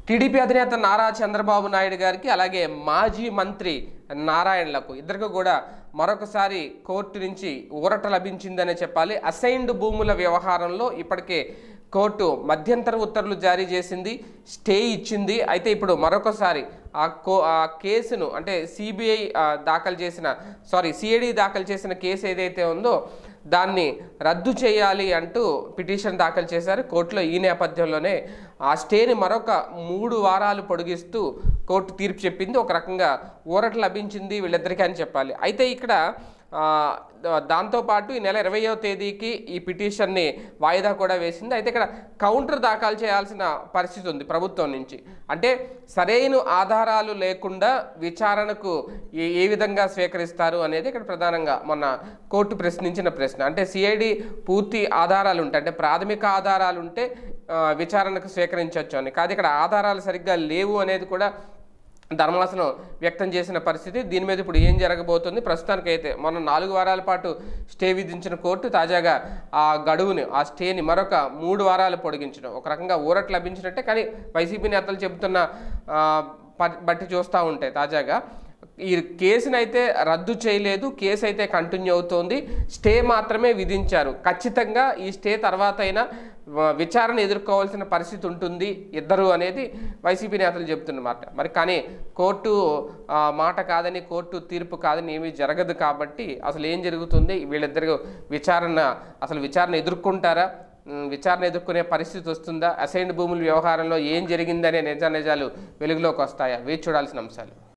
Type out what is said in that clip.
TDP అధినేత నారా చంద్రబాబు నాయుడు గారికి అలాగే మాజీ మంత్రి నారాయణలకు ఇద్దరికి కూడా మరొకసారి కోర్టు నుంచి ఊరట లభించిందనే చెప్పాలి అసైన్డ్ భూముల వ్యవహారంలో ఇప్పటికే కోర్టు మధ్యంతర ఉత్తర్వులు జారీ చేసింది స్టే ఇచ్చింది అయితే ఇప్పుడు మరొకసారి ఆ కో ఆ కేసును అంటే సిబిఐ దాఖలు చేసిన సారీ సిఐడి దాఖలు చేసిన కేసు ఏదైతే ఉందో దాన్ని రద్దు చేయాలి అంటూ పిటిషన్ దాఖలు చేశారు కోర్టులో ఈ నేపథ్యంలోనే ఆ స్టేని మరొక మూడు వారాలు పొడిగిస్తూ కోర్టు తీర్పు చెప్పింది ఒక రకంగా ఊరట లభించింది వీళ్ళిద్దరికీ అని చెప్పాలి అయితే ఇక్కడ ఆ, దా- దాంతోపాటు ఈ నెల ఇరవయో తేదీకి ఈ పిటిషన్ని వాయిదా కూడా వేసింది అయితే ఇక్కడ కౌంటర్ దాఖలు చేయాల్సిన పరిస్థితి ఉంది ప్రభుత్వం నుంచి అంటే సరైన ఆధారాలు లేకుండా విచారణకు ఏ ఏ విధంగా స్వీకరిస్తారు అనేది ఇక్కడ ప్రధానంగా మొన్న కోర్టు ప్రశ్నించిన ప్రశ్న అంటే సిఐడి పూర్తి ఆధారాలు ఉంటాయి అంటే ప్రాథమిక ఆధారాలు ఉంటే ఆ, విచారణకు స్వీకరించవచ్చు అని కాదు ఇక్కడ ఆధారాలు సరిగ్గా లేవు అనేది కూడా ధర్మాసనం వ్యక్తం చేసిన పరిస్థితి దీని మీద ఇప్పుడు ఏం జరగబోతుంది ప్రస్తుతానికైతే మొన్న నాలుగు వారాల పాటు స్టే విధించిన కోర్టు తాజాగా ఆ గడువుని ఆ స్టేని మరొక మూడు వారాలు పొడిగించడం ఒక రకంగా ఊరట లభించినట్టే కానీ వైసీపీ నేతలు చెబుతున్న ఆ, ప- బట్టి చూస్తూ ఉంటాయి తాజాగా ఈ కేసును అయితే రద్దు చేయలేదు కేసు అయితే కంటిన్యూ అవుతోంది స్టే మాత్రమే విధించారు ఖచ్చితంగా ఈ స్టే తర్వాత అయినా వ- విచారణ ఎదుర్కోవాల్సిన పరిస్థితి ఉంటుంది ఇద్దరు అనేది వైసీపీ నేతలు చెబుతున్నమాట మరి కానీ కోర్టు ఆ, మాట కాదని కోర్టు తీర్పు కాదని ఏమీ జరగదు కాబట్టి అసలు ఏం జరుగుతుంది వీళ్ళిద్దరు విచారణ అసలు విచారణ ఎదుర్కొంటారా ఉమ్, విచారణ ఎదుర్కొనే పరిస్థితి వస్తుందా అసైన్డ్ భూముల వ్యవహారంలో ఏం జరిగిందనే నిజ నిజాలు వెలుగులోకి వస్తాయా వేచి చూడాల్సిన అంశాలు